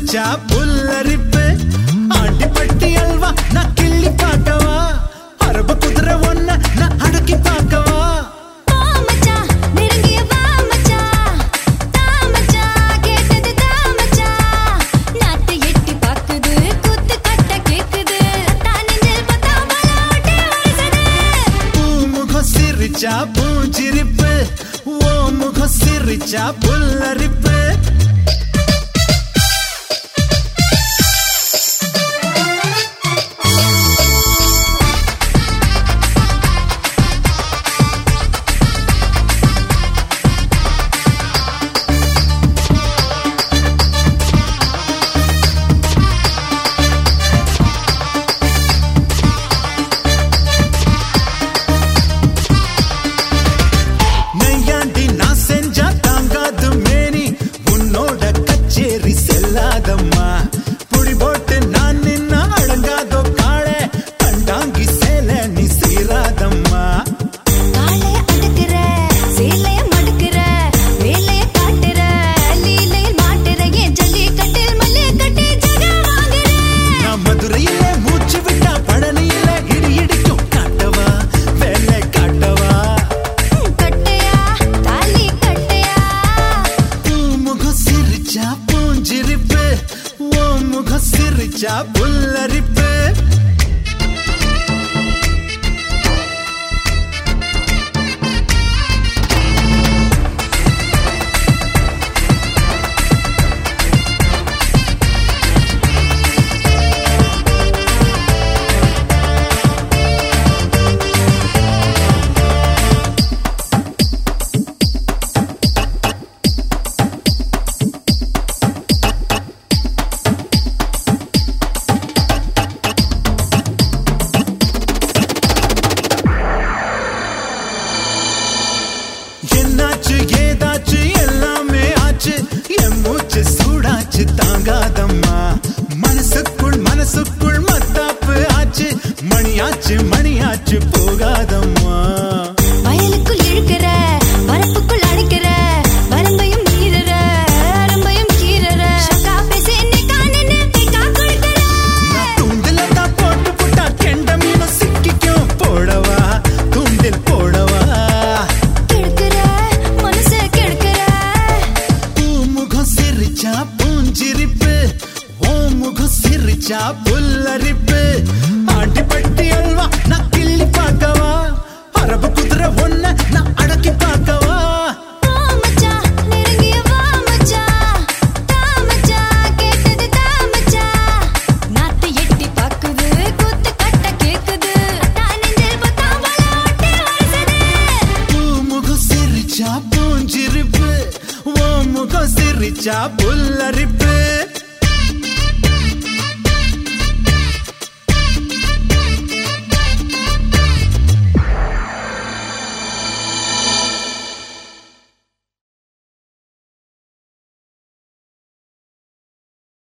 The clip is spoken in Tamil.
சிரிச்சா புல்லரிப்பு ஆண்டிப்பட்டி அல்வா நான் கிள்ளி பார்க்கவா அரபு குதிரை ஒன்ன நான் அடக்கி பார்க்கவா வா மச்சான் நெருங்கிய வா மச்சான் தா மச்சான் கேட்டது தா மச்சான் நாத்து எட்டி பாக்குது கூத்து கட்ட கேக்குது தான் நெஞ்சில் பத்தா பலாட்டே வருசது பூமுகம் சிரிச்சா பூஞ்சிரிப்பு ஓ முகம் சிரிச்சா புல்லரிப்பு நையாண்டி நான் செஞ்சா தாங்காது மேனி உன்னோட கச்சேரி செல்லாதம்மா புடி போட்டு நான் நின்னா அடங்காதோ காளை கண்டாங்கி சேல நீ சீராதம்மா காளைய அடக்குற சேலைய மடுக்குற வேலைய காட்டுற லீலையில் மாட்டுற என் ஜல்லிக்கட்டில் மல்லிகட்டு ஜகா வாங்குற நான் மதுரையில மூச்சு விட்டா பழனியில இடி இடிக்கும் காட்டவா வேலை காட்டவா கட்டையா தாலி கட்டையா பூமுகம் சிரிச்சா பூஞ்சிரிப்பு ஓ முகம் சிரிச்சா புல்லரிப்பு என்னாச்சு ஏதாச்சு எல்லாமே ஆச்சு என் மூச்சு சூடாச்சு தாங்காதம்மா மனசுக்குள் மனசுக்குள் மத்தாப்பு ஆச்சு மணியாச்சு மணியாச்சு போகாதம்மா வயலுக்குள் இழுக்கிற வரப்புக்குள் அடிக்கிற வரம்பையும் மீறுற அரம்பையும் கீறுற ஷக்கா பேசி என்னை காணன்னு பேக்கா கொடுக்கிற நான் தூண்டில தான் போட்டு புட்டா கெண்ட மீனும் சிக்கிக்கும் போடவா தூண்டில் போடவா கெடுக்கிற மனச கெடுக்கிற பூமுகம் சிரிச்சா பூஞ்சிரிப்பு ஓ முகம் சிரிச்சா புல்லரிப்பு ஆண்டிப்பட்டி அல்வா நான் கிள்ளி பார்க்கவா அரபு குதிரை ஒன்ன நான் அடக்கி பார்க்கவா வா மச்சான் நெருங்கிய வா மச்சான் தா மச்சான் கேட்டது தா மச்சான் நாத்து எட்டி பாக்குது கூத்து கட்ட கேக்குது தான் நெஞ்சில் பத்தா பலாட்டே வருசது பூமுகம் சிரிச்சா பூஞ்சிரிப்பு ஓ முகம் சிரிச்சா புல்லரிப்பு